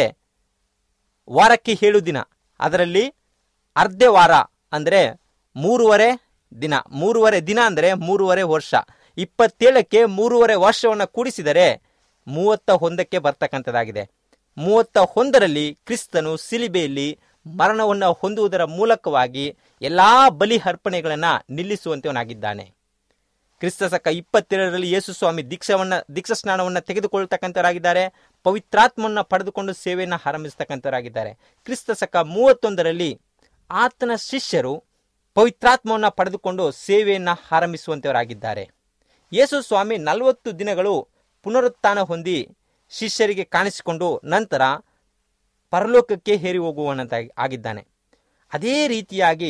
ವಾರಕ್ಕೆ ಏಳು ದಿನ ಅದರಲ್ಲಿ ಅರ್ಧ ವಾರ ಅಂದರೆ ಮೂರುವರೆ ದಿನ ಮೂರುವರೆ ದಿನ ಅಂದರೆ ಮೂರುವರೆ ವರ್ಷ ಇಪ್ಪತ್ತೇಳಕ್ಕೆ ಮೂರುವರೆ ವರ್ಷವನ್ನು ಕೂಡಿಸಿದರೆ ಮೂವತ್ತ ಒಂದಕ್ಕೆ ಬರ್ತಕ್ಕಂಥದ್ದಾಗಿದೆ ಮೂವತ್ತ ಒಂದರಲ್ಲಿ ಕ್ರಿಸ್ತನು ಸಿಲಿಬೆಯಲ್ಲಿ ಮರಣವನ್ನು ಹೊಂದುವುದರ ಮೂಲಕವಾಗಿ ಎಲ್ಲಾ ಬಲಿ ಅರ್ಪಣೆಗಳನ್ನು ನಿಲ್ಲಿಸುವಂತವನಾಗಿದ್ದಾನೆ ಕ್ರಿಸ್ತ ಸಕ ಇಪ್ಪತ್ತೆರಡರಲ್ಲಿ ಯೇಸು ಸ್ವಾಮಿ ದೀಕ್ಷಾವನ್ನ ದೀಕ್ಷಾ ಸ್ನಾನವನ್ನು ತೆಗೆದುಕೊಳ್ತಕ್ಕಂಥವರಾಗಿದ್ದಾರೆ ಪವಿತ್ರಾತ್ಮನ್ನ ಪಡೆದುಕೊಂಡು ಸೇವೆಯನ್ನು ಆರಂಭಿಸ್ತಕ್ಕಂಥವರಾಗಿದ್ದಾರೆ ಕ್ರಿಸ್ತ ಸಕ ಮೂವತ್ತೊಂದರಲ್ಲಿ ಆತನ ಶಿಷ್ಯರು ಪವಿತ್ರಾತ್ಮವನ್ನು ಪಡೆದುಕೊಂಡು ಸೇವೆಯನ್ನು ಆರಂಭಿಸುವಂತವರಾಗಿದ್ದಾರೆ ಯೇಸು ಸ್ವಾಮಿ ನಲವತ್ತು ದಿನಗಳು ಪುನರುತ್ಥಾನ ಹೊಂದಿ ಶಿಷ್ಯರಿಗೆ ಕಾಣಿಸಿಕೊಂಡು ನಂತರ ಪರಲೋಕಕ್ಕೆ ಹೇರಿ ಹೋಗುವನಂತ ಆಗಿದ್ದಾನೆ ಅದೇ ರೀತಿಯಾಗಿ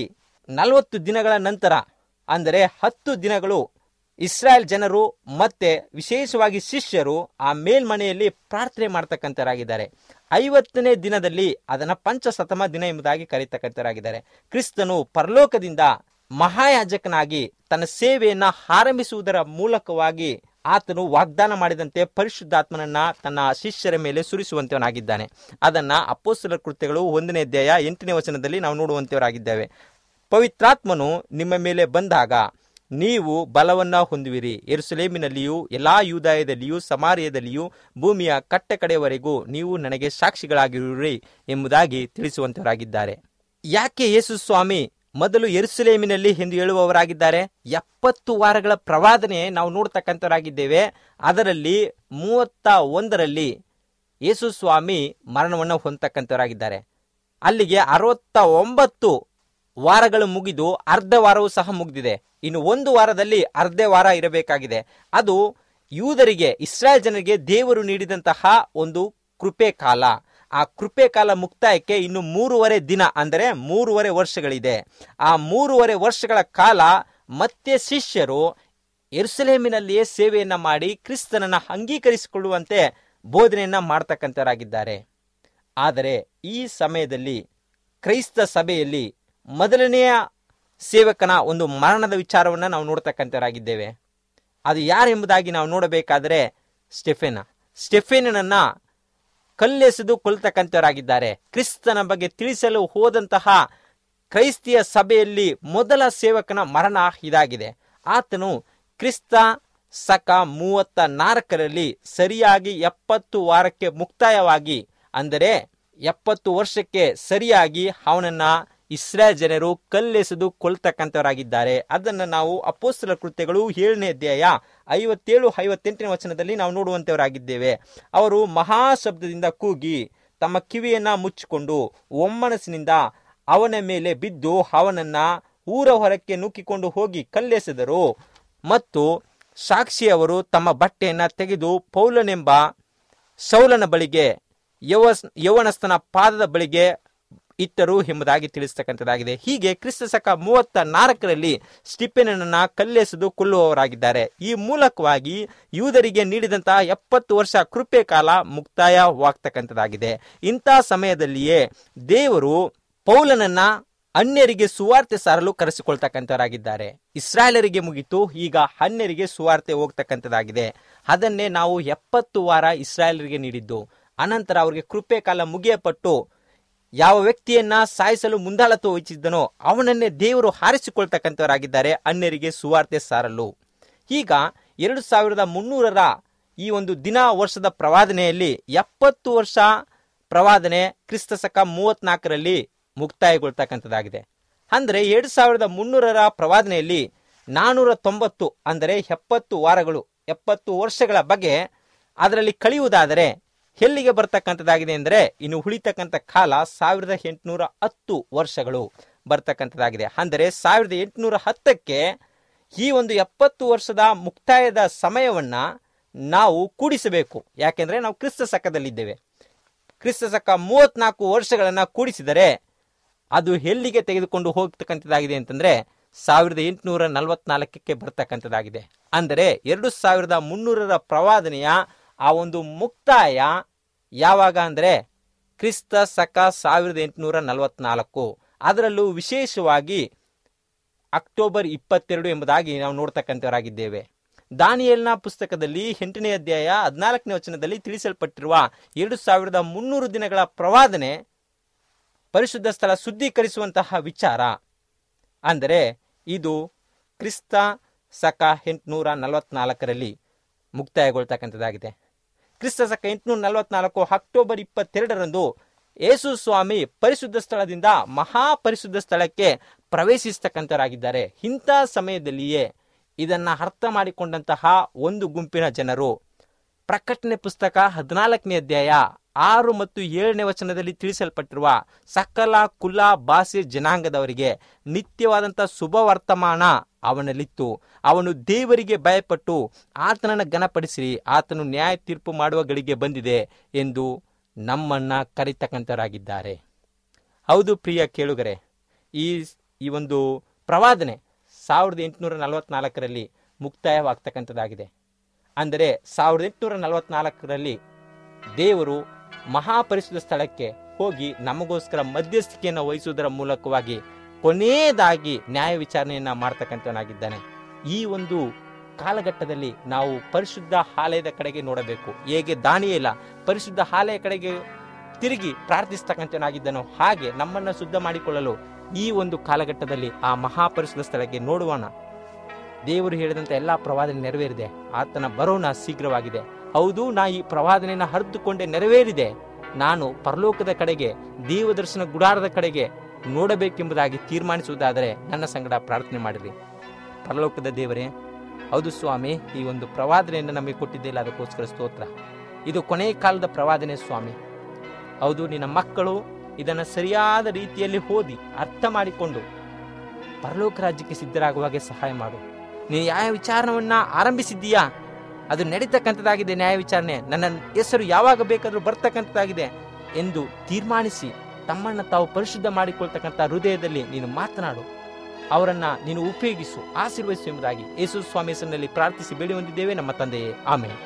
ನಲವತ್ತು ದಿನಗಳ ನಂತರ ಅಂದರೆ ಹತ್ತು ದಿನಗಳು ಇಸ್ರಾಯೇಲ್ ಜನರು ಮತ್ತೆ ವಿಶೇಷವಾಗಿ ಶಿಷ್ಯರು ಆ ಮೇಲ್ಮನೆಯಲ್ಲಿ ಪ್ರಾರ್ಥನೆ ಮಾಡ್ತಕ್ಕಂಥರಾಗಿದ್ದಾರೆ ಐವತ್ತನೇ ದಿನದಲ್ಲಿ ಅದನ್ನ ಪಂಚಸತಮ ದಿನ ಎಂಬುದಾಗಿ ಕರೀತಕ್ಕಂಥರಾಗಿದ್ದಾರೆ ಕ್ರಿಸ್ತನು ಪರಲೋಕದಿಂದ ಮಹಾಯಾಜಕನಾಗಿ ತನ್ನ ಸೇವೆಯನ್ನ ಆರಂಭಿಸುವುದರ ಮೂಲಕವಾಗಿ ಆತನು ವಾಗ್ದಾನ ಮಾಡಿದಂತೆ ಪರಿಶುದ್ಧಾತ್ಮನನ್ನ ತನ್ನ ಶಿಷ್ಯರ ಮೇಲೆ ಸುರಿಸುವಂತವನಾಗಿದ್ದಾನೆ ಅದನ್ನ ಅಪ್ಪೋಸ್ತಲರ ಕೃತ್ಯಗಳು ಒಂದನೇ ಅಧ್ಯಾಯ ಎಂಟನೇ ವಚನದಲ್ಲಿ ನಾವು ನೋಡುವಂತವರಾಗಿದ್ದೇವೆ ಪವಿತ್ರಾತ್ಮನು ನಿಮ್ಮ ಮೇಲೆ ಬಂದಾಗ ನೀವು ಬಲವನ್ನ ಹೊಂದುವಿರಿ ಎರುಸಲೇಮಿನಲ್ಲಿಯೂ ಎಲ್ಲಾ ಯೂದಾಯದಲ್ಲಿಯೂ ಸಮಾರ್ಯದಲ್ಲಿಯೂ ಭೂಮಿಯ ಕಟ್ಟ ಕಡೆಯವರೆಗೂ ನೀವು ನನಗೆ ಸಾಕ್ಷಿಗಳಾಗಿರುವಿರಿ ಎಂಬುದಾಗಿ ತಿಳಿಸುವಂತವರಾಗಿದ್ದಾರೆ ಯಾಕೆ ಯೇಸು ಸ್ವಾಮಿ ಮೊದಲು ಎರುಸಲೇಮಿನಲ್ಲಿ ಎಂದು ಹೇಳುವವರಾಗಿದ್ದಾರೆ ಎಪ್ಪತ್ತು ವಾರಗಳ ಪ್ರವಾದನೆ ನಾವು ನೋಡ್ತಕ್ಕಂಥವರಾಗಿದ್ದೇವೆ ಅದರಲ್ಲಿ ಮೂವತ್ತ ಒಂದರಲ್ಲಿ ಯೇಸು ಸ್ವಾಮಿ ಮರಣವನ್ನು ಹೊಂದತಕ್ಕಂಥವರಾಗಿದ್ದಾರೆ ಅಲ್ಲಿಗೆ ಅರವತ್ತ ಒಂಬತ್ತು ವಾರಗಳು ಮುಗಿದು ಅರ್ಧ ವಾರವೂ ಸಹ ಮುಗಿದಿದೆ ಇನ್ನು ಒಂದು ವಾರದಲ್ಲಿ ಅರ್ಧ ವಾರ ಇರಬೇಕಾಗಿದೆ ಅದು ಯೂದರಿಗೆ ಇಸ್ರಾಯೇಲ್ ಜನರಿಗೆ ದೇವರು ನೀಡಿದಂತಹ ಒಂದು ಕೃಪೆ ಕಾಲ ಆ ಕೃಪೆ ಕಾಲ ಮುಕ್ತಾಯಕ್ಕೆ ಇನ್ನು ಮೂರುವರೆ ದಿನ ಅಂದರೆ ಮೂರುವರೆ ವರ್ಷಗಳಿದೆ ಆ ಮೂರುವರೆ ವರ್ಷಗಳ ಕಾಲ ಮತ್ತೆ ಶಿಷ್ಯರು ಎರುಸಲೇಮಿನಲ್ಲಿಯೇ ಸೇವೆಯನ್ನ ಮಾಡಿ ಕ್ರಿಸ್ತನನ್ನ ಅಂಗೀಕರಿಸಿಕೊಳ್ಳುವಂತೆ ಬೋಧನೆಯನ್ನ ಮಾಡ್ತಕ್ಕಂಥವರಾಗಿದ್ದಾರೆ ಆದರೆ ಈ ಸಮಯದಲ್ಲಿ ಕ್ರೈಸ್ತ ಸಭೆಯಲ್ಲಿ ಮೊದಲನೆಯ ಸೇವಕನ ಒಂದು ಮರಣದ ವಿಚಾರವನ್ನು ನಾವು ನೋಡ್ತಕ್ಕಂಥವರಾಗಿದ್ದೇವೆ ಅದು ಯಾರೆಂಬುದಾಗಿ ನಾವು ನೋಡಬೇಕಾದರೆ ಸ್ಟೆಫೆನ ಸ್ಟೆಫೆನನ್ನ ಕಲ್ಲೆಸೆದು ಕೊಲ್ತಕ್ಕಂಥವರಾಗಿದ್ದಾರೆ ಕ್ರಿಸ್ತನ ಬಗ್ಗೆ ತಿಳಿಸಲು ಹೋದಂತಹ ಕ್ರೈಸ್ತಿಯ ಸಭೆಯಲ್ಲಿ ಮೊದಲ ಸೇವಕನ ಮರಣ ಇದಾಗಿದೆ ಆತನು ಕ್ರಿಸ್ತ ಸಕ ಮೂವತ್ತ ನಾಲ್ಕರಲ್ಲಿ ಸರಿಯಾಗಿ ಎಪ್ಪತ್ತು ವಾರಕ್ಕೆ ಮುಕ್ತಾಯವಾಗಿ ಅಂದರೆ ಎಪ್ಪತ್ತು ವರ್ಷಕ್ಕೆ ಸರಿಯಾಗಿ ಅವನನ್ನ ಇಸ್ರಾಯೇಲ್ ಜನರು ಕಲ್ಲೆಸೆದು ಕೊಲ್ತಕ್ಕಂಥವರಾಗಿದ್ದಾರೆ ಅದನ್ನು ನಾವು ಅಪೋಸ್ತಲ ಕೃತ್ಯಗಳು ಏಳನೇ ಅಧ್ಯಾಯ ಐವತ್ತೇಳು ಐವತ್ತೆಂಟನೇ ವಚನದಲ್ಲಿ ನಾವು ನೋಡುವಂತವರಾಗಿದ್ದೇವೆ ಅವರು ಮಹಾಶಬ್ದದಿಂದ ಕೂಗಿ ತಮ್ಮ ಕಿವಿಯನ್ನ ಮುಚ್ಚಿಕೊಂಡು ಒಮ್ಮನಸ್ಸಿನಿಂದ ಅವನ ಮೇಲೆ ಬಿದ್ದು ಅವನನ್ನ ಊರ ಹೊರಕ್ಕೆ ನೂಕಿಕೊಂಡು ಹೋಗಿ ಕಲ್ಲೆಸೆದರು ಮತ್ತು ಸಾಕ್ಷಿಯವರು ತಮ್ಮ ಬಟ್ಟೆಯನ್ನ ತೆಗೆದು ಪೌಲನೆಂಬ ಸೌಲನ ಬಳಿಗೆ ಯೌವಸ್ ಯೌವನಸ್ಥನ ಪಾದದ ಬಳಿಗೆ ಇಟ್ಟರು ಎಂಬುದಾಗಿ ತಿಳಿಸ್ತಕ್ಕಂಥದ್ದಾಗಿದೆ ಹೀಗೆ ಕ್ರಿಸ್ತ ಶಕ ಮೂವತ್ತ ನಾಲ್ಕರಲ್ಲಿ ಸ್ಟಿಫೆನನ್ನ ಕಲ್ಲೆಸೆದು ಕೊಲ್ಲುವವರಾಗಿದ್ದಾರೆ ಈ ಮೂಲಕವಾಗಿ ಯೂದರಿಗೆ ನೀಡಿದಂತಹ ಎಪ್ಪತ್ತು ವರ್ಷ ಕೃಪೆ ಕಾಲ ಮುಕ್ತಾಯವಾಗ್ತಕ್ಕಂಥದ್ದಾಗಿದೆ ಇಂಥ ಸಮಯದಲ್ಲಿಯೇ ದೇವರು ಪೌಲನನ್ನ ಅನ್ಯರಿಗೆ ಸುವಾರ್ತೆ ಸಾರಲು ಕರೆಸಿಕೊಳ್ತಕ್ಕಂಥವರಾಗಿದ್ದಾರೆ ಇಸ್ರಾಯೇಲರಿಗೆ ಮುಗಿತು ಈಗ ಅನ್ಯರಿಗೆ ಸುವಾರ್ತೆ ಹೋಗ್ತಕ್ಕಂಥದ್ದಾಗಿದೆ ಅದನ್ನೇ ನಾವು ಎಪ್ಪತ್ತು ವಾರ ಇಸ್ರಾಯೇಲರಿಗೆ ನೀಡಿದ್ದು ಅನಂತರ ಅವರಿಗೆ ಕೃಪೆ ಕಾಲ ಮುಗಿಯಪಟ್ಟು ಯಾವ ವ್ಯಕ್ತಿಯನ್ನ ಸಾಯಿಸಲು ಮುಂದಾಳತ್ವ ವಹಿಸಿದ್ದನೋ ಅವನನ್ನೇ ದೇವರು ಹಾರಿಸಿಕೊಳ್ತಕ್ಕಂಥವರಾಗಿದ್ದಾರೆ ಅನ್ಯರಿಗೆ ಸುವಾರ್ತೆ ಸಾರಲು ಈಗ ಎರಡು ಸಾವಿರದ ಮುನ್ನೂರರ ಈ ಒಂದು ದಿನ ವರ್ಷದ ಪ್ರವಾದನೆಯಲ್ಲಿ ಎಪ್ಪತ್ತು ವರ್ಷ ಪ್ರವಾದನೆ ಕ್ರಿಸ್ತ ಶಕ ಮೂವತ್ನಾಲ್ಕರಲ್ಲಿ ಮುಕ್ತಾಯಗೊಳ್ತಕ್ಕಂಥದ್ದಾಗಿದೆ ಅಂದರೆ ಎರಡು ಸಾವಿರದ ಮುನ್ನೂರರ ಪ್ರವಾದನೆಯಲ್ಲಿ ನಾನೂರ ತೊಂಬತ್ತು ಅಂದರೆ ಎಪ್ಪತ್ತು ವಾರಗಳು ಎಪ್ಪತ್ತು ವರ್ಷಗಳ ಬಗ್ಗೆ ಅದರಲ್ಲಿ ಕಳೆಯುವುದಾದರೆ ಎಲ್ಲಿಗೆ ಬರ್ತಕ್ಕಂಥದ್ದಾಗಿದೆ ಅಂದರೆ ಇನ್ನು ಉಳಿತಕ್ಕಂಥ ಕಾಲ ಸಾವಿರದ ಎಂಟುನೂರ ಹತ್ತು ವರ್ಷಗಳು ಬರ್ತಕ್ಕಂಥದ್ದಾಗಿದೆ ಅಂದರೆ ಸಾವಿರದ ಎಂಟುನೂರ ಹತ್ತಕ್ಕೆ ಈ ಒಂದು ಎಪ್ಪತ್ತು ವರ್ಷದ ಮುಕ್ತಾಯದ ಸಮಯವನ್ನ ನಾವು ಕೂಡಿಸಬೇಕು ಯಾಕೆಂದ್ರೆ ನಾವು ಕ್ರಿಸ್ತ ಸಕ್ಕದಲ್ಲಿದ್ದೇವೆ ಕ್ರಿಸ್ತ ಸಕ್ಕ ಮೂವತ್ನಾಲ್ಕು ವರ್ಷಗಳನ್ನ ಕೂಡಿಸಿದರೆ ಅದು ಎಲ್ಲಿಗೆ ತೆಗೆದುಕೊಂಡು ಹೋಗ್ತಕ್ಕಂಥದ್ದಾಗಿದೆ ಅಂತಂದ್ರೆ ಸಾವಿರದ ಎಂಟುನೂರ ನಲವತ್ನಾಲ್ಕಕ್ಕೆ ಬರ್ತಕ್ಕಂಥದ್ದಾಗಿದೆ ಅಂದರೆ ಎರಡು ಸಾವಿರದ ಮುನ್ನೂರರ ಪ್ರವಾದನೆಯ ಆ ಒಂದು ಮುಕ್ತಾಯ ಯಾವಾಗ ಅಂದರೆ ಕ್ರಿಸ್ತ ಸಕ ಸಾವಿರದ ಎಂಟುನೂರ ನಲವತ್ನಾಲ್ಕು ಅದರಲ್ಲೂ ವಿಶೇಷವಾಗಿ ಅಕ್ಟೋಬರ್ ಇಪ್ಪತ್ತೆರಡು ಎಂಬುದಾಗಿ ನಾವು ನೋಡ್ತಕ್ಕಂಥವರಾಗಿದ್ದೇವೆ ದಾನಿಯಲ್ನ ಪುಸ್ತಕದಲ್ಲಿ ಎಂಟನೇ ಅಧ್ಯಾಯ ಹದಿನಾಲ್ಕನೇ ವಚನದಲ್ಲಿ ತಿಳಿಸಲ್ಪಟ್ಟಿರುವ ಎರಡು ಸಾವಿರದ ಮುನ್ನೂರು ದಿನಗಳ ಪ್ರವಾದನೆ ಪರಿಶುದ್ಧ ಸ್ಥಳ ಶುದ್ಧೀಕರಿಸುವಂತಹ ವಿಚಾರ ಅಂದರೆ ಇದು ಕ್ರಿಸ್ತ ಸಕ ಎಂಟುನೂರ ನಲವತ್ನಾಲ್ಕರಲ್ಲಿ ಮುಕ್ತಾಯಗೊಳ್ತಕ್ಕಂಥದ್ದಾಗಿದೆ ಕ್ರಿಸ್ತ ಸಕ ಎಂಟುನೂರ ನಲವತ್ನಾಲ್ಕು ಅಕ್ಟೋಬರ್ ಇಪ್ಪತ್ತೆರಡರಂದು ಯೇಸು ಸ್ವಾಮಿ ಪರಿಶುದ್ಧ ಸ್ಥಳದಿಂದ ಮಹಾಪರಿಶುದ್ಧ ಸ್ಥಳಕ್ಕೆ ಪ್ರವೇಶಿಸ್ತಕ್ಕಂಥರಾಗಿದ್ದಾರೆ ಇಂಥ ಸಮಯದಲ್ಲಿಯೇ ಇದನ್ನ ಅರ್ಥ ಮಾಡಿಕೊಂಡಂತಹ ಒಂದು ಗುಂಪಿನ ಜನರು ಪ್ರಕಟಣೆ ಪುಸ್ತಕ ಹದಿನಾಲ್ಕನೇ ಅಧ್ಯಾಯ ಆರು ಮತ್ತು ಏಳನೇ ವಚನದಲ್ಲಿ ತಿಳಿಸಲ್ಪಟ್ಟಿರುವ ಸಕಲ ಕುಲ ಭಾಷೆ ಜನಾಂಗದವರಿಗೆ ನಿತ್ಯವಾದಂಥ ಶುಭ ವರ್ತಮಾನ ಅವನಲ್ಲಿತ್ತು ಅವನು ದೇವರಿಗೆ ಭಯಪಟ್ಟು ಆತನನ್ನು ಘನಪಡಿಸಿರಿ ಆತನು ನ್ಯಾಯ ತೀರ್ಪು ಮಾಡುವ ಗಳಿಗೆ ಬಂದಿದೆ ಎಂದು ನಮ್ಮನ್ನ ಕರೀತಕ್ಕಂಥವರಾಗಿದ್ದಾರೆ ಹೌದು ಪ್ರಿಯ ಕೇಳುಗರೆ ಈ ಈ ಒಂದು ಪ್ರವಾದನೆ ಸಾವಿರದ ಎಂಟುನೂರ ನಲವತ್ನಾಲ್ಕರಲ್ಲಿ ಮುಕ್ತಾಯವಾಗ್ತಕ್ಕಂಥದ್ದಾಗಿದೆ ಅಂದರೆ ಸಾವಿರದ ಎಂಟುನೂರ ನಲವತ್ನಾಲ್ಕರಲ್ಲಿ ದೇವರು ಮಹಾಪರಿಶುದ್ಧ ಸ್ಥಳಕ್ಕೆ ಹೋಗಿ ನಮಗೋಸ್ಕರ ಮಧ್ಯಸ್ಥಿಕೆಯನ್ನು ವಹಿಸುವುದರ ಮೂಲಕವಾಗಿ ಕೊನೆಯದಾಗಿ ನ್ಯಾಯ ವಿಚಾರಣೆಯನ್ನ ಮಾಡ್ತಕ್ಕಂಥವನಾಗಿದ್ದಾನೆ ಈ ಒಂದು ಕಾಲಘಟ್ಟದಲ್ಲಿ ನಾವು ಪರಿಶುದ್ಧ ಆಲಯದ ಕಡೆಗೆ ನೋಡಬೇಕು ಹೇಗೆ ದಾನಿಯೇಲ ಪರಿಶುದ್ಧ ಆಲಯ ಕಡೆಗೆ ತಿರುಗಿ ಪ್ರಾರ್ಥಿಸ್ತಕ್ಕಂಥವನಾಗಿದ್ದನೋ ಹಾಗೆ ನಮ್ಮನ್ನ ಶುದ್ಧ ಮಾಡಿಕೊಳ್ಳಲು ಈ ಒಂದು ಕಾಲಘಟ್ಟದಲ್ಲಿ ಆ ಮಹಾಪರಿಶುದ್ಧ ಸ್ಥಳಕ್ಕೆ ನೋಡುವಣ ದೇವರು ಹೇಳಿದಂತೆ ಎಲ್ಲಾ ಪ್ರವಾದನೆ ನೆರವೇರಿದೆ ಆತನ ಬರೋಣ ಶೀಘ್ರವಾಗಿದೆ ಹೌದು ನಾ ಈ ಪ್ರವಾದನೆಯನ್ನು ಹರಿದುಕೊಂಡೆ ನೆರವೇರಿದೆ ನಾನು ಪರಲೋಕದ ಕಡೆಗೆ ದೇವದರ್ಶನ ಗುಡಾರದ ಕಡೆಗೆ ನೋಡಬೇಕೆಂಬುದಾಗಿ ತೀರ್ಮಾನಿಸುವುದಾದರೆ ನನ್ನ ಸಂಗಡ ಪ್ರಾರ್ಥನೆ ಮಾಡಿರಿ ಪರಲೋಕದ ದೇವರೇ ಹೌದು ಸ್ವಾಮಿ ಈ ಒಂದು ಪ್ರವಾದನೆಯನ್ನು ನಮಗೆ ಕೊಟ್ಟಿದ್ದಿಲ್ಲ ಅದಕ್ಕೋಸ್ಕರ ಸ್ತೋತ್ರ ಇದು ಕೊನೆಯ ಕಾಲದ ಪ್ರವಾದನೆ ಸ್ವಾಮಿ ಹೌದು ನಿನ್ನ ಮಕ್ಕಳು ಇದನ್ನು ಸರಿಯಾದ ರೀತಿಯಲ್ಲಿ ಓದಿ ಅರ್ಥ ಮಾಡಿಕೊಂಡು ಪರಲೋಕ ರಾಜ್ಯಕ್ಕೆ ಸಿದ್ಧರಾಗುವಾಗೆ ಸಹಾಯ ಮಾಡು ನೀನು ಯಾವ ವಿಚಾರಣವನ್ನ ಆರಂಭಿಸಿದ್ದೀಯಾ ಅದು ನಡೀತಕ್ಕಂಥದ್ದಾಗಿದೆ ನ್ಯಾಯ ವಿಚಾರಣೆ ನನ್ನ ಹೆಸರು ಯಾವಾಗ ಬೇಕಾದರೂ ಬರ್ತಕ್ಕಂಥದ್ದಾಗಿದೆ ಎಂದು ತೀರ್ಮಾನಿಸಿ ತಮ್ಮನ್ನ ತಾವು ಪರಿಶುದ್ಧ ಮಾಡಿಕೊಳ್ತಕ್ಕಂಥ ಹೃದಯದಲ್ಲಿ ನೀನು ಮಾತನಾಡು ಅವರನ್ನ ನೀನು ಉಪಯೋಗಿಸು ಆಶೀರ್ವದಿಸು ಎಂಬುದಾಗಿ ಯೇಸು ಸ್ವಾಮಿ ಹೆಸರಿನಲ್ಲಿ ಪ್ರಾರ್ಥಿಸಿ ಬೇಡಿ ಹೊಂದಿದ್ದೇವೆ ನಮ್ಮ ತಂದೆಯೇ ಆಮೇಲೆ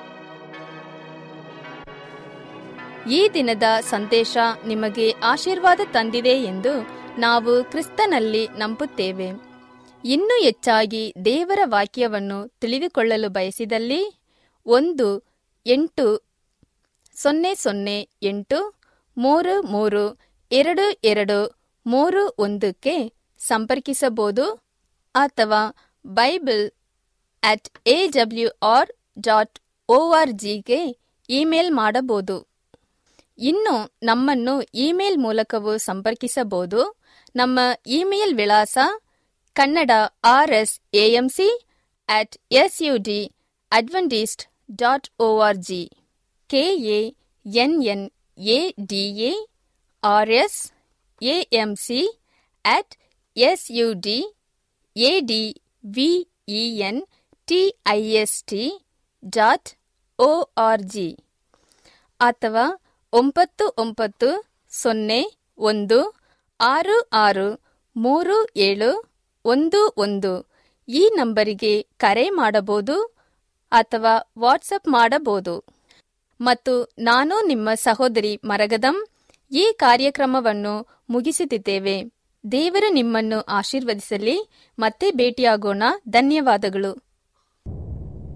ಈ ದಿನದ ಸಂದೇಶ ನಿಮಗೆ ಆಶೀರ್ವಾದ ತಂದಿದೆ ಎಂದು ನಾವು ಕ್ರಿಸ್ತನಲ್ಲಿ ನಂಬುತ್ತೇವೆ ಇನ್ನೂ ಹೆಚ್ಚಾಗಿ ದೇವರ ವಾಕ್ಯವನ್ನು ತಿಳಿದುಕೊಳ್ಳಲು ಬಯಸಿದಲ್ಲಿ ಒಂದು ಎಂಟು ಸೊನ್ನೆ ಸೊನ್ನೆ ಎಂಟು ಮೂರು ಮೂರು ಎರಡು ಎರಡು ಮೂರು ಒಂದಕ್ಕೆ ಸಂಪರ್ಕಿಸಬಹುದು ಅಥವಾ Bible at A W R dot O R ಜಿಗೆ ಇಮೇಲ್ ಮಾಡಬಹುದು ಇನ್ನು ನಮ್ಮನ್ನು ಇಮೇಲ್ ಮೂಲಕವೂ ಸಂಪರ್ಕಿಸಬಹುದು ನಮ್ಮ ಇಮೇಲ್ ವಿಳಾಸ Kannada R S AMC at S U D Adventist dot O R G K A N N A D A R S AMC at S U D A D V E N T I S T dot O R G ಅಥವಾ ಒಂಬತ್ತು ಒಂಬತ್ತು ಸೊನ್ನೆ ಒಂದು ಆರು ಆರು ಮೂರು ಏಳು ಒಂದು ಒಂದು ಈ ನಂಬರಿಗೆ ಕರೆ ಮಾಡಬಹುದು ಅಥವಾ ವಾಟ್ಸಪ್ ಮಾಡಬಹುದು ಮತ್ತು ನಾನು ನಿಮ್ಮ ಸಹೋದರಿ ಮರಗದಂ ಈ ಕಾರ್ಯಕ್ರಮವನ್ನು ಮುಗಿಸುತ್ತಿದ್ದೇವೆ ದೇವರು ನಿಮ್ಮನ್ನು ಆಶೀರ್ವದಿಸಲಿ ಮತ್ತೆ ಭೇಟಿಯಾಗೋಣ ಧನ್ಯವಾದಗಳು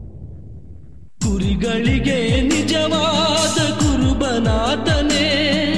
ಕುರಿಗಳಿಗೆ ನಿಜವಾದ ಕುರುಬನಾತನೇ